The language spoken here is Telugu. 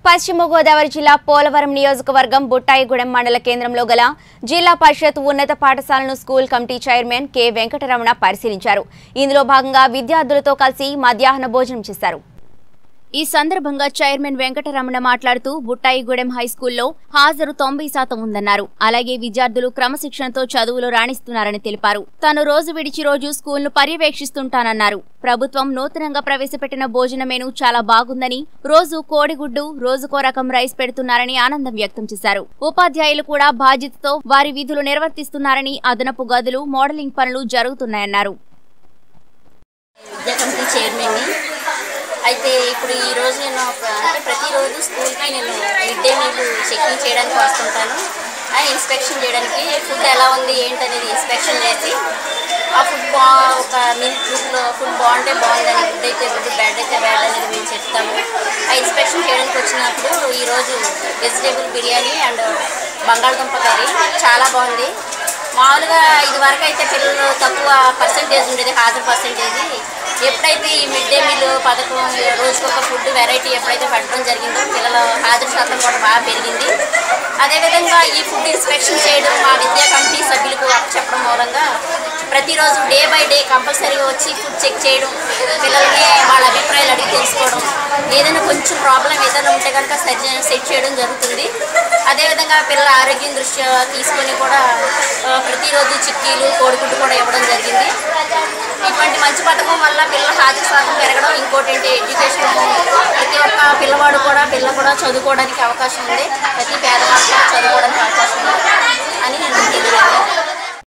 పశ్చిమ గోదావరి జిల్లా పోలవరం నియోజకవర్గం బుట్టాయిగూడెం మండల కేంద్రంలో గల జిల్లా పరిషత్ ఉన్నత పాఠశాలను school committee chairman K Venkataramana పరిశీలించారు ఇందులో భాగంగా విద్యార్థులతో కలిసి మధ్యాహ్న భోజనం చేశారు ఈ సందర్భంగా చైర్మన్ వెంకటరమణ మాట్లాడుతూ బుట్టాయిగూడెం హై స్కూల్లో హాజరు తొంభై శాతం ఉందన్నారు అలాగే విద్యార్థులు క్రమశిక్షణతో చదువులో రాణిస్తున్నారని తెలిపారు తాను రోజు విడిచి రోజు స్కూల్ను పర్యవేక్షిస్తుంటానన్నారు ప్రభుత్వం నూతనంగా ప్రవేశపెట్టిన భోజన మెను చాలా బాగుందని రోజు కోడిగుడ్డు రోజుకో రకం రైస్ పెడుతున్నారని ఆనందం వ్యక్తం చేశారు ఉపాధ్యాయులు కూడా బాధ్యతతో వారి విధులు నిర్వర్తిస్తున్నారని అదనపు గదులు మోడలింగ్ పనులు జరుగుతున్నాయన్నారు విద్యా కమిటీ చైర్మన్ని అయితే ఇప్పుడు ఈ రోజు నేను ఒక- అంటే ప్రతిరోజు స్కూల్కి నేను మిడ్ డే మీల్ చెకింగ్ చేయడానికి వస్తుంటాను ఆ ఇన్స్పెక్షన్ చేయడానికి ఫుడ్ ఎలా ఉంది ఏంటనేది ఇన్స్పెక్షన్ చేసి ఆ ఫుడ్ బా ఒక మిల్ గ్రూప్లో ఫుడ్ బాగుంటే బాగుందని గుడ్ అయితే గుడ్ బ్యాడ్ అయితే బ్యాడ్ అనేది మేము చెప్తాము ఆ ఇన్స్పెక్షన్ చేయడానికి వచ్చినప్పుడు ఈరోజు వెజిటేబుల్ బిర్యానీ అండ్ బంగాళదుంప కర్రీ చాలా బాగుంది మామూలుగా ఇది వరకు అయితే పిల్లలు తక్కువ పర్సంటేజ్ ఉండేది హాజరు పర్సంటేజ్ ఎప్పుడైతే ఈ మిడ్ డే మీల్ పథకం రోజుకొక ఫుడ్ వెరైటీ ఎప్పుడైతే పెట్టడం జరిగిందో పిల్లల హాజరు శాతం కూడా బాగా పెరిగింది అదేవిధంగా ఈ ఫుడ్ ఇన్స్పెక్షన్ చేయడం మా విద్యా కమిటీ సభ్యులకు చెప్పడం మూలంగా ప్రతిరోజు డే బై డే కంపల్సరీగా వచ్చి ఫుడ్ చెక్ చేయడం పిల్లల్ని వాళ్ళ అభిప్రాయాలు అడిగి తెలుసుకోవడం ఏదైనా కొంచెం ప్రాబ్లం ఏదైనా ఉంటే కనుక సెట్ సెట్ చేయడం జరుగుతుంది అదేవిధంగా పిల్లల ఆరోగ్యం దృష్ట్యా తీసుకొని కూడా ఆ, ప్రతిరోజు చిక్కీలు కోడిగుడ్డు కూడా ఇవ్వడం జరిగింది ఇటువంటి మంచి పథకం వల్ల పిల్లల హాజరు శాతం పెరగడం ఇంకోటి ఏంటి ఎడ్యుకేషన్ ప్రతి ఒక్క పిల్లవాడు కూడా పిల్ల కూడా చదువుకోవడానికి అవకాశం ఉంది ప్రతి పేదవాడు కూడా చదువుకోవడానికి అవకాశం ఉంది అని నేను తెలియజేయాలి